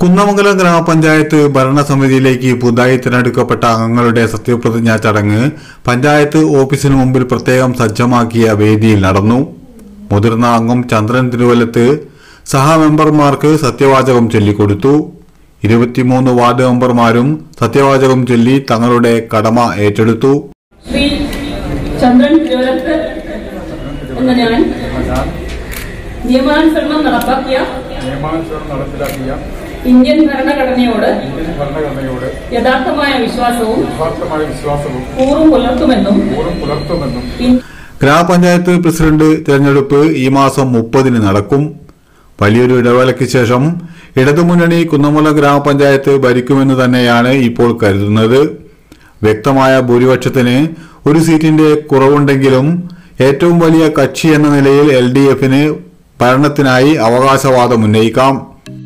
കുന്നമംഗലം ഗ്രാമപഞ്ചായത്ത് ഭരണസമിതിയിലേക്ക് പുതുതായി തിരഞ്ഞെടുക്കപ്പെട്ട അംഗങ്ങളുടെ സത്യപ്രതിജ്ഞാ ചടങ്ങ് പഞ്ചായത്ത് ഓഫീസിന് മുമ്പിൽ പ്രത്യേകം സജ്ജമാക്കിയ വേദിയിൽ നടന്നു മുതിർന്ന അംഗം ചന്ദ്രൻ തിരുവല്ലത്ത് സഹമെമ്പർമാർക്ക് സത്യവാചകം ചൊല്ലിക്കൊടുത്തു ഇരുപത്തിമൂന്ന് വാർഡ് മെമ്പർമാരും സത്യവാചകം ചൊല്ലി തങ്ങളുടെ കടമ ഏറ്റെടുത്തു ശ്രീ ചന്ദ്രൻ തിരുവനന്തപുരത്ത് എന്ന ഞാൻ നിയമാനുസരണം നടപ്പാക്കിയ നിയമാനുസരണം നടപ്പിലാക്കിയ ഇന്ത്യൻ ഭരണഘടനയോട് ഇന്ത്യൻ ഭരണഘടനയോട് യഥാർത്ഥമായ വിശ്വാസവും യഥാർത്ഥമായ വിശ്വാസവും കൂറും പുലർത്തുമെന്നും പൂർവ്വം പുലർത്തുമെന്നും ഇൻ- ഗ്രാമപഞ്ചായത്ത് പ്രസിഡന്റ് തിരഞ്ഞെടുപ്പ് ഈ മാസം മുപ്പതിന് നടക്കും വലിയൊരു ഇടവേളയ്ക്ക് ശേഷം ഇടതുമുന്നണി കുന്നമംഗലം ഗ്രാമപഞ്ചായത്ത് ഭരിക്കുമെന്ന് തന്നെയാണ് ഇപ്പോൾ കരുതുന്നത് വ്യക്തമായ ഭൂരിപക്ഷത്തിന് ഒരു സീറ്റിന്റെ കുറവുണ്ടെങ്കിലും ഏറ്റവും വലിയ കക്ഷി എന്ന നിലയിൽ എൽ ഡി എഫിന് ഭരണത്തിനായി അവകാശവാദം ഉന്നയിക്കാം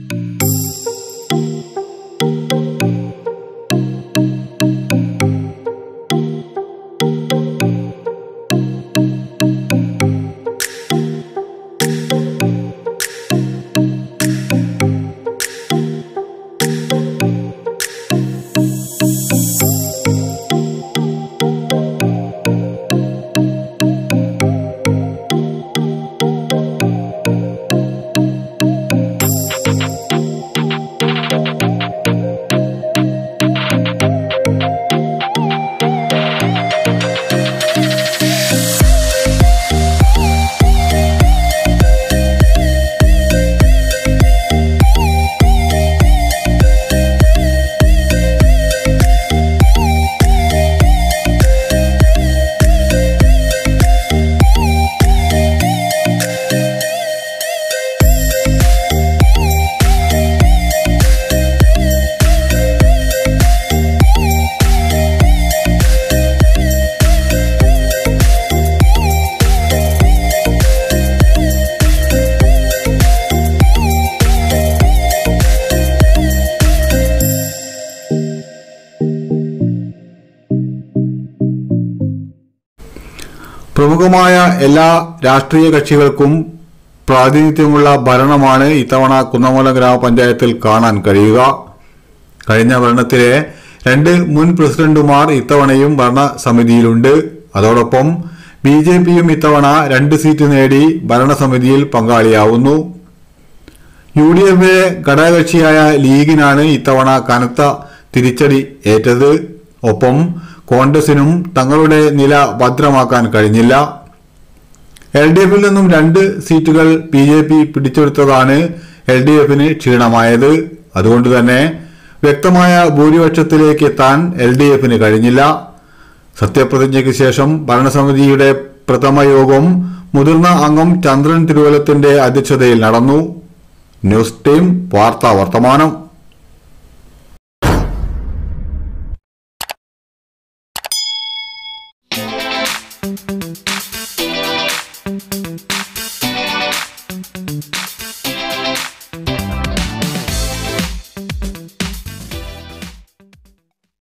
പ്രമുഖമായ എല്ലാ രാഷ്ട്രീയ കക്ഷികൾക്കും പ്രാതിനിധ്യമുള്ള ഭരണമാണ് ഇത്തവണ കുന്നമംഗലം ഗ്രാമപഞ്ചായത്തിൽ കാണാൻ കഴിയുക കഴിഞ്ഞ ഭരണത്തിലെ രണ്ട് മുൻ പ്രസിഡന്റുമാർ ഇത്തവണയും ഭരണസമിതിയിലുണ്ട് അതോടൊപ്പം ബി ജെ പിയും ഇത്തവണ രണ്ട് സീറ്റ് നേടി ഭരണസമിതിയിൽ പങ്കാളിയാവുന്നു യു ഡി എഫിലെ ഘടകകക്ഷിയായ ലീഗിനാണ് ഇത്തവണ കനത്ത തിരിച്ചടി ഏറ്റത് ഒപ്പം കോൺഗ്രസിനും തങ്ങളുടെ നില ഭദ്രമാക്കാൻ കഴിഞ്ഞില്ല എൽ ഡി എഫിൽ നിന്നും രണ്ട് സീറ്റുകൾ ബി ജെ പി പിടിച്ചെടുത്തതാണ് എൽ ഡി എഫിന് ക്ഷീണമായത് അതുകൊണ്ട് തന്നെ വ്യക്തമായ ഭൂരിപക്ഷത്തിലേക്ക് എത്താൻ എൽ ഡി എഫിന് കഴിഞ്ഞില്ല സത്യപ്രതിജ്ഞയ്ക്ക് ശേഷം ഭരണസമിതിയുടെ പ്രഥമ യോഗം മുതിർന്ന അംഗം ചന്ദ്രൻ തിരുവല്ലത്തിന്റെ അധ്യക്ഷതയിൽ നടന്നു ന്യൂസ് ടീം വാർത്താ വർത്തമാനം